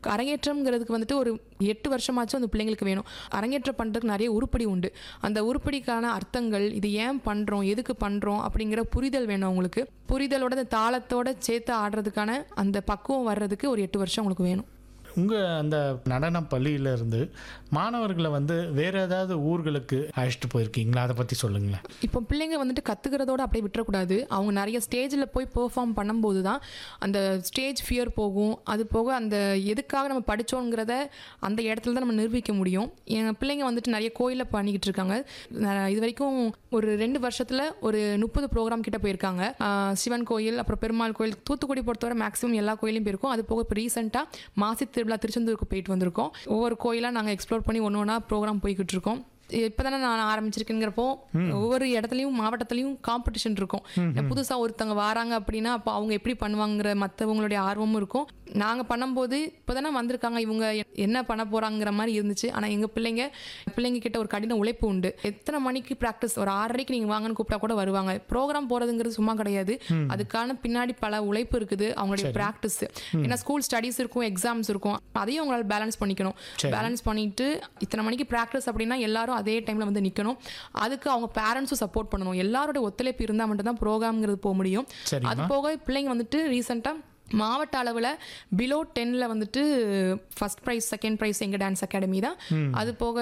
அரங்கேற்றம்ங்கிறதுக்கு வந்துட்டு ஒரு எட்டு வருஷமாச்சும் அந்த பிள்ளைங்களுக்கு வேணும் அரங்கேற்றம் பண்ணுறதுக்கு நிறைய உருப்படி உண்டு அந்த உருப்படிக்கான அர்த்தங்கள் இது ஏன் பண்ணுறோம் எதுக்கு பண்ணுறோம் அப்படிங்கிற புரிதல் வேணும் அவங்களுக்கு புரிதலோட அந்த தாளத்தோட சேர்த்து ஆடுறதுக்கான அந்த பக்குவம் வர்றதுக்கு ஒரு எட்டு வருஷம் உங்களுக்கு வேணும் உங்கள் அந்த நடன பள்ளியிலேருந்து மாணவர்களை வந்து வேறு ஏதாவது ஊர்களுக்கு அழைச்சிட்டு போயிருக்கீங்களா அதை பற்றி சொல்லுங்களேன் இப்போ பிள்ளைங்க வந்துட்டு கற்றுக்கிறதோட அப்படியே விட்டுறக்கூடாது அவங்க நிறைய ஸ்டேஜில் போய் பெர்ஃபார்ம் பண்ணும்போது தான் அந்த ஸ்டேஜ் ஃபியர் போகும் அது போக அந்த எதுக்காக நம்ம படித்தோங்கிறத அந்த இடத்துல தான் நம்ம நிரூபிக்க முடியும் என் பிள்ளைங்க வந்துட்டு நிறைய கோயிலில் பண்ணிக்கிட்டு இருக்காங்க ந- இது வரைக்கும் ஒரு ரெண்டு வருஷத்தில் ஒரு முப்பது ப்ரோக்ராம் கிட்ட போயிருக்காங்க ஆஹ் சிவன் கோயில் அப்புறம் பெருமாள் கோயில் தூத்துக்குடி பொறுத்தவரை மேக்ஸிமம் எல்லா கோயிலையும் போயிருக்கோம் அது போக இப்போ ரீசெண்டாக மாசி திருவிழா திருச்செந்தூருக்கு போயிட்டு வந்திருக்கோம் ஒவ்வொரு கோயிலாக நாங்கள் எக்ஸ்ப்ளோர் பண்ணி ஒன்று ஒன்றா ப்ரோக்ராம் போய்கிட்டு இருக்கோம் இப்போ தானே நான் ஆரம்பிச்சிருக்கேங்கிறப்போ ஒவ்வொரு இடத்துலையும் மாவட்டத்துலையும் காம்படிஷன் இருக்கும் புதுசாக ஒருத்தவங்க வராங்க அப்படின்னா அப்போ அவங்க எப்படி பண்ணுவாங்கிற மற்றவங்களுடைய ஆர்வமும் இருக்கும் நாங்கள் பண்ணும்போது இப்போ தானே வந்திருக்காங்க இவங்க எ- என்ன பண்ண போகிறாங்கிற மாதிரி இருந்துச்சு ஆனால் எங்கள் பிள்ளைங்க பிள்ளைங்க கிட்ட ஒரு கடின உழைப்பு உண்டு எத்தனை மணிக்கு ப்ராக்டிஸ் ஒரு ஆறரைக்கு நீங்கள் வாங்கன்னு கூப்பிட்டா கூட வருவாங்க ப்ரோக்ராம் போகிறதுங்கிறது சும்மா கிடையாது அதுக்கான பின்னாடி பல உழைப்பு இருக்குது அவங்களுடைய ப்ராக்டிஸ் ஏன்னா ஸ்கூல் ஸ்டடீஸ் இருக்கும் எக்ஸாம்ஸ் இருக்கும் அதையும் அவங்களால பேலன்ஸ் பண்ணிக்கணும் பேலன்ஸ் பண்ணிட்டு இத்தனை மணிக்கு ப்ராக்டிஸ் அப்படின்னா எல்லாரும் அதே டைமில் வந்து நிற்கணும் அதுக்கு அவங்க பேரண்ட்ஸும் சப்போர்ட் பண்ணணும் எல்லாரோட ஒத்துழைப்பு இருந்தால் மட்டும்தான் ப்ரோக்ராம்ங்கிறது போக முடியும் சரிம்மா. அது போக பிள்ளைங்க வந்துட்டு ரீசெண்டாக மாவட்ட அளவில் பிலோ டென்னில் வந்துட்டு ஃபர்ஸ்ட் ப்ரைஸ் செகண்ட் ப்ரைஸ் எங்கள் டான்ஸ் அகாடமி தான் அது போக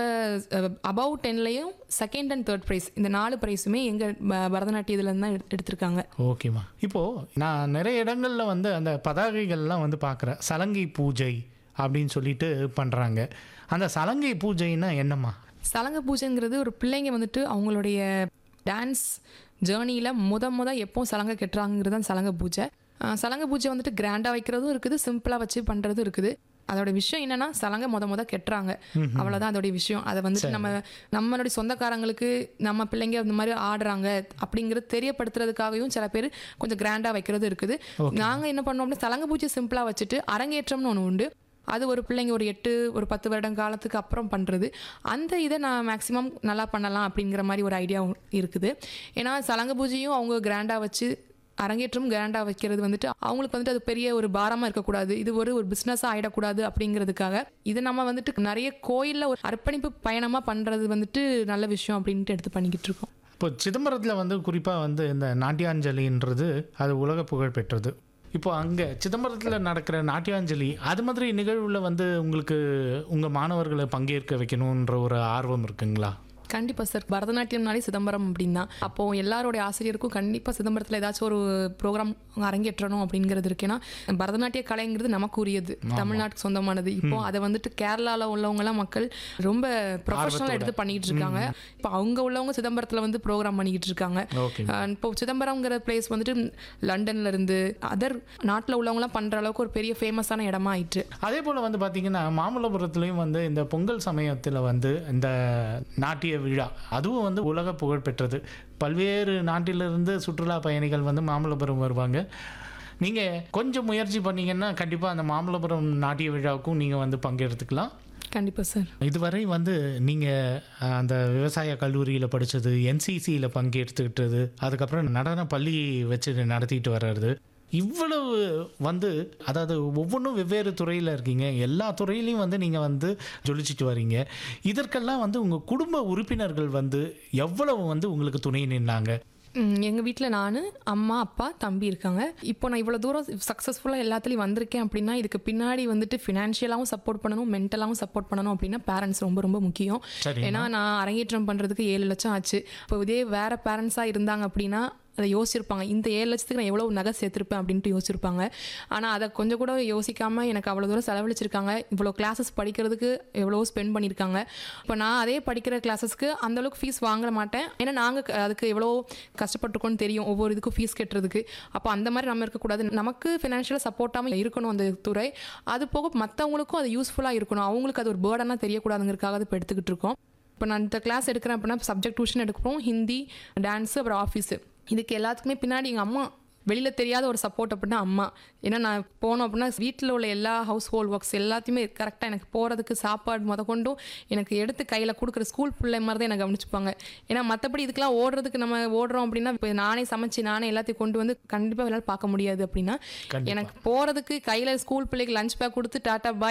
அபவ் டென்லையும் செகண்ட் அண்ட் தேர்ட் ப்ரைஸ் இந்த நாலு ப்ரைஸுமே எங்கள் பரதநாட்டியத்துலேருந்து தான் எடுத்து- எடுத்திருக்காங்க ஓகேம்மா இப்போது நான் நிறைய இடங்களில் வந்து அந்த பதாகைகள்லாம் வந்து பார்க்குறேன் சலங்கை பூஜை அப்படின்னு சொல்லிட்டு பண்ணுறாங்க அந்த சலங்கை பூஜைன்னா என்னம்மா சலங்க பூஜைங்கிறது ஒரு பிள்ளைங்க வந்துட்டு அவங்களுடைய டான்ஸ் ஜேர்னியில் முத முத எப்போ சலங்கை கட்டுறாங்கிறது தான் சலங்க பூஜை அஹ் சலங்க பூஜை வந்துட்டு கிராண்டாக வைக்கிறதும் இருக்குது சிம்பிளாக வச்சு பண்ணுறதும் இருக்குது அதோட விஷயம் என்னன்னா சலங்கை முத முத கெட்டுறாங்க அவ்வளோதான் அதோடைய விஷயம் அதை வந்துட்டு நம்ம நம்மளுடைய சொந்தக்காரங்களுக்கு நம்ம பிள்ளைங்க அந்த மாதிரி ஆடுறாங்க அப்படிங்கிறது தெரியப்படுத்துறதுக்காகவும் சில பேர் கொஞ்சம் கிராண்டாக வைக்கிறது இருக்குது நாங்கள் என்ன பண்ணோம் அப்படின்னா சலங்க பூஜை சிம்பிளாக வச்சுட்டு அரங்கேற்றம்னு ஒன்று உண்டு அது ஒரு பிள்ளைங்க ஒரு எட்டு ஒரு பத்து வருடம் காலத்துக்கு அப்புறம் பண்ணுறது அந்த இதை நான் மேக்ஸிமம் நல்லா பண்ணலாம் அப்படிங்கிற மாதிரி ஒரு ஐடியா இருக்குது ஏன்னா சலங்க பூஜையும் அவங்க கிராண்டாக வச்சு அரங்கேற்றம் கிராண்டாக வைக்கிறது வந்துட்டு அவங்களுக்கு வந்துட்டு அது பெரிய ஒரு பாரமாக இருக்கக்கூடாது இது ஒரு ஒரு பிஸ்னஸாக ஆகிடக்கூடாது அப்படிங்கிறதுக்காக இது நம்ம வந்துட்டு நிறைய கோயிலில் ஒரு அர்ப்பணிப்பு பயணமாக பண்ணுறது வந்துட்டு நல்ல விஷயம் அப்படின்ட்டு எடுத்து பண்ணிக்கிட்டு இருக்கோம் இப்போ சிதம்பரத்தில் வந்து குறிப்பாக வந்து இந்த நாட்டியாஞ்சலின்றது அது உலக புகழ் பெற்றது இப்போ அங்கே சிதம்பரத்தில் நடக்கிற நாட்டியாஞ்சலி அது மாதிரி நிகழ்வில் வந்து உங்களுக்கு உங்கள் மாணவர்களை பங்கேற்க வைக்கணுன்ற ஒரு ஆர்வம் இருக்குங்களா கண்டிப்பாக சார் பரதநாட்டியம்னாலே சிதம்பரம் அப்படின்னு தான் அப்போ எல்லாருடைய ஆசிரியருக்கும் கண்டிப்பாக சிதம்பரத்தில் ஏதாச்சும் ஒரு ப்ரோக்ராம் அரங்கேற்றணும் அப்படிங்கிறது இருக்கு ஏன்னா பரதநாட்டிய கலைங்கிறது நமக்கு உரியது தமிழ்நாட்டுக்கு சொந்தமானது இப்போ அதை வந்துட்டு கேரளாவில் உள்ளவங்கலாம் மக்கள் ரொம்ப ப்ரொஃபஷனலாக எடுத்து பண்ணிக்கிட்டு இருக்காங்க இப்போ அவங்க உள்ளவங்க சிதம்பரத்தில் வந்து ப்ரோக்ராம் பண்ணிக்கிட்டு இருக்காங்க ஓகே அஹ் இப்போ சிதம்பரம்ங்கிற பிளேஸ் வந்துட்டு லண்டன்ல இருந்து அதர் நாட்டில் உள்ளவங்கலாம் பண்ணுற அளவுக்கு ஒரு பெரிய ஃபேமஸான இடமா ஆயிட்டு அதே போல் வந்து பார்த்திங்கன்னா மாமல்லபுரத்துலேயும் வந்து இந்த பொங்கல் சமயத்தில் வந்து இந்த நாட்டிய விழா அதுவும் வந்து உலக புகழ் பெற்றது பல்வேறு நாட்டிலிருந்து சுற்றுலா பயணிகள் வந்து மாமல்லபுரம் வருவாங்க நீங்கள் கொஞ்சம் முயற்சி பண்ணீங்கன்னா கண்டிப்பாக அந்த மாமல்லபுரம் நாட்டிய விழாவுக்கும் நீங்கள் வந்து பங்கெடுத்துக்கலாம் கண்டிப்பாக சார் இதுவரை வந்து நீங்கள் அந்த விவசாய கல்லூரியில் படித்தது என்சிசியில் பங்கெடுத்துக்கிட்டது அதுக்கப்புறம் நடன பள்ளி வச்சு நடத்திட்டு வர்றது இவ்வளவு வந்து அதாவது ஒவ்வொன்றும் வெவ்வேறு துறையில் இருக்கீங்க எல்லா துறையிலையும் வந்து நீங்கள் வந்து ஜொலிச்சிட்டு வரீங்க இதற்கெல்லாம் வந்து உங்கள் குடும்ப உறுப்பினர்கள் வந்து எவ்வளவு வந்து உங்களுக்கு துணை நின்னாங்க எங்கள் வீட்டில் நான் அம்மா அப்பா தம்பி இருக்காங்க இப்போ நான் இவ்வளோ தூரம் சக்ஸஸ்ஃபுல்லாக எல்லாத்துலேயும் வந்திருக்கேன் அப்படின்னா இதுக்கு பின்னாடி வந்துட்டு ஃபினான்ஷியலாகவும் சப்போர்ட் பண்ணணும் மென்டலாகவும் சப்போர்ட் பண்ணணும் அப்படின்னா பேரண்ட்ஸ் ரொம்ப ரொம்ப முக்கியம் சரிம்மா. ஏன்னா நான் அரங்கேற்றம் பண்ணுறதுக்கு ஏழு லட்சம் ஆச்சு இப்போ இதே வேறு பேரண்ட்ஸாக இருந்தாங்க அப்படின்னா அதை யோசிச்சிருப்பாங்க இந்த ஏழு லட்சத்துக்கு நான் எவ்வளோ நகை சேர்த்துருப்பேன் அப்படின்ட்டு யோசிச்சிருப்பாங்க ஆனால் அதை கொஞ்சம் கூட யோசிக்காமல் எனக்கு அவ்வளோ தூரம் செலவழிச்சிருக்காங்க இவ்வளோ கிளாஸஸ் படிக்கிறதுக்கு எவ்வளோ ஸ்பெண்ட் பண்ணியிருக்காங்க இப்போ நான் அதே படிக்கிற கிளாஸஸ்க்கு அந்தளவுக்கு ஃபீஸ் வாங்க மாட்டேன் ஏன்னா நாங்கள் அதுக்கு எவ்வளோ கஷ்டப்பட்டிருக்கோம்னு தெரியும் ஒவ்வொரு இதுக்கும் ஃபீஸ் கட்டுறதுக்கு அப்போ அந்த மாதிரி நம்ம இருக்கக்கூடாது நமக்கு ஃபினான்ஷியலாக சப்போர்ட்டாமல் இருக்கணும் அந்த துறை அது போக மற்றவங்களுக்கும் அது யூஸ்ஃபுல்லாக இருக்கணும் அவங்களுக்கு அது ஒரு பேர்டனாக தெரியக்கூடாதுங்கிறதுக்காக அது இப்போ எடுத்துக்கிட்டு இருக்கோம் இப்போ நான் இந்த கிளாஸ் எடுக்கிறேன் அப்படின்னா சப்ஜெக்ட் டியூஷன் எடுக்கிறோம் ஹிந்தி டான்ஸு அப்புறம் ஆஃபீஸு இதுக்கு எல்லாத்துக்குமே பின்னாடி எங்கள் அம்மா வெளியில் தெரியாத ஒரு சப்போர்ட் அப்படின்னா அம்மா ஏன்னா நான் போனோம் அப்படின்னா வீட்டில் உள்ள எல்லா ஹவுஸ் ஹோல்ட் ஒர்க்ஸ் எல்லாத்தையுமே கரெக்டாக எனக்கு போகிறதுக்கு சாப்பாடு முத கொண்டும் எனக்கு எடுத்து கையில் கொடுக்குற ஸ்கூல் பிள்ளை மாதிரி தான் எனக்கு கவனிச்சுப்பாங்க ஏன்னா மற்றபடி இதுக்கெல்லாம் ஓடுறதுக்கு நம்ம ஓடுறோம் அப்படின்னா இப்போ நானே சமைச்சு நானே எல்லாத்தையும் கொண்டு வந்து கண்டிப்பாக என்னால் பார்க்க முடியாது அப்படின்னா கண்டிப்பா. எனக்கு போகிறதுக்கு கையில் ஸ்கூல் பிள்ளைக்கு லஞ்ச் பேக் கொடுத்து டாட்டா பாய்